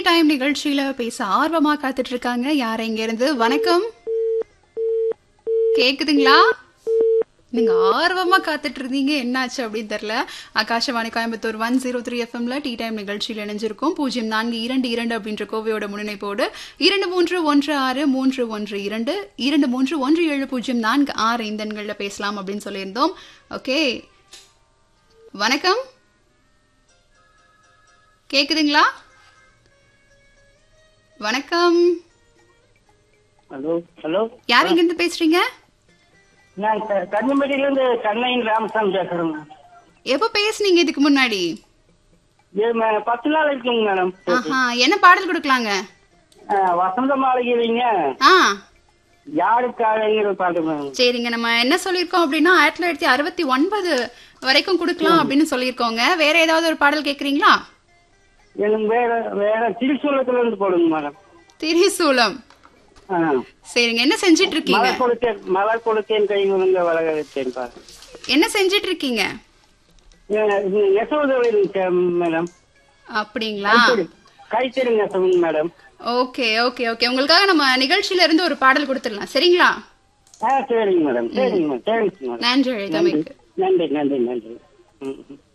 Time நிகழ்ச்சியில பேச ஆர்வமா காத்துட்டு இருக்காங்க யார் இங்க இருந்து வணக்கம் கேக்குதுங்களா நீங்க ஆர்வமா காத்துட்டு இருந்தீங்க என்னாச்சு அப்படின்னு தெரியல Akashvani Coimbatore one zero three எஃப்எம்ல டீ டைம் நிகழ்ச்சியில் இணைஞ்சிருக்கும் பூஜ்ஜியம் நான்கு இரண்டு இரண்டு அப்படின்ற கோவையோட முன்னிணைப்போடு இரண்டு மூன்று ஒன்று ஆறு மூன்று ஒன்று இரண்டு இரண்டு மூன்று ஒன்று ஏழு பூஜ்ஜியம் நான்கு ஆறு இந்த எண்கள்ல பேசலாம் அப்படின்னு சொல்லியிருந்தோம் ஓகே வணக்கம் கேக்குதுங்களா வணக்கம் ஹலோ ஹலோ யார் இங்க இருந்து பேசுறீங்க நான் க- கன்னிமேட்டிலிருந்து கண்ணையின் ராமசாமி பேசுறேங்க எப்போ பேசுனீங்க இதுக்கு முன்னாடி இது ம- பத்து நாள் இருக்குங்க மேடம் ஆஹா என்ன பாடல் கொடுக்கலாங்க ஆ, வசந்த மாளிகைங்க ஆ யாருக்காகங்கிற பாட்டு மேடம் சரிங்க நம்ம என்ன சொல்லியிருக்கோம் அப்படின்னா ஆயிரத்தி தொள்ளாயிரத்தி அறுபத்தி ஒன்பது வரைக்கும் கொடுக்கலாம் அப்படின்னு சொல்லியிருக்கோங்க வேற ஏதாவது ஒரு பாடல் கேக்குறீங்களா எனக்கு வேற வேற திருச்சூலத்துல இருந்து போடுங்க மேடம் திரிசூலம் ஆ. சரிங்க என்ன செஞ்சிட்டு இருக்கீங்க மலர் கொடுத்தேன் மலர் கொடுத்தேன் கை ஒழுங்க வளர வைத்தேன் பாரு என்ன செஞ்சிட்டு இருக்கீங்க நெசவுதொழில் மேடம் அப்படிங்களா கைத்தறி கைத்தறி நெசவுங்க மேடம் ஓகே ஓகே ஓகே உங்களுக்காக நம்ம நிகழ்ச்சியில இருந்து ஒரு பாடல் கொடுத்துடலாம் சரிங்களா ஆ சரிங்க மேடம் சரிங்க மேடம் தேங்க்ஸ் மேடம் நன்றி அழைத்தமைக்கு நன்றி நன்றி நன்றி ம் ம்